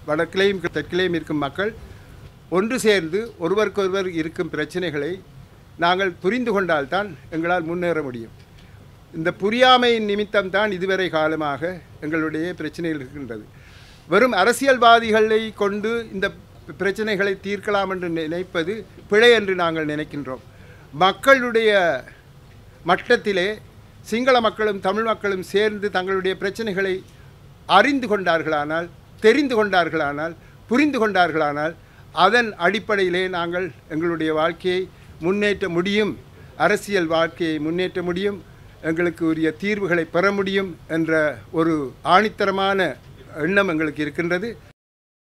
வடக்கிலேயும் தெற்கிலேயும் இருக்கும் மக்கள் ஒன்று சேர்ந்து ஒருவருக்கொருவர் இருக்கும் பிரச்சனைகளை நாங்கள் புரிந்து கொண்டால்தான் எங்களால் முன்னேற முடியும் இந்த புரியாமையின் நிமித்தம் தான் இதுவரை காலமாக எங்களுடைய பிரச்சனைகள் இருக்கின்றது வெறும் அரசியல்வாதிகளை கொண்டு இந்த பிரச்சனைகளை தீர்க்கலாம் என்று நினைப்பது பிழை என்று நாங்கள் நினைக்கின்றோம் மக்களுடைய மட்டத்திலே சிங்கள மக்களும் தமிழ் மக்களும் சேர்ந்து தங்களுடைய பிரச்சனைகளை அறிந்து கொண்டார்களானால் தெரிந்து கொண்டார்களானால் புரிந்து கொண்டார்களானால் அதன் அடிப்படையிலே நாங்கள் எங்களுடைய வாழ்க்கையை முன்னேற்ற முடியும் அரசியல் வாழ்க்கையை முன்னேற்ற முடியும் எங்களுக்கு உரிய தீர்வுகளை பெற முடியும் என்ற ஒரு ஆணித்தரமான எண்ணம் எங்களுக்கு இருக்கின்றது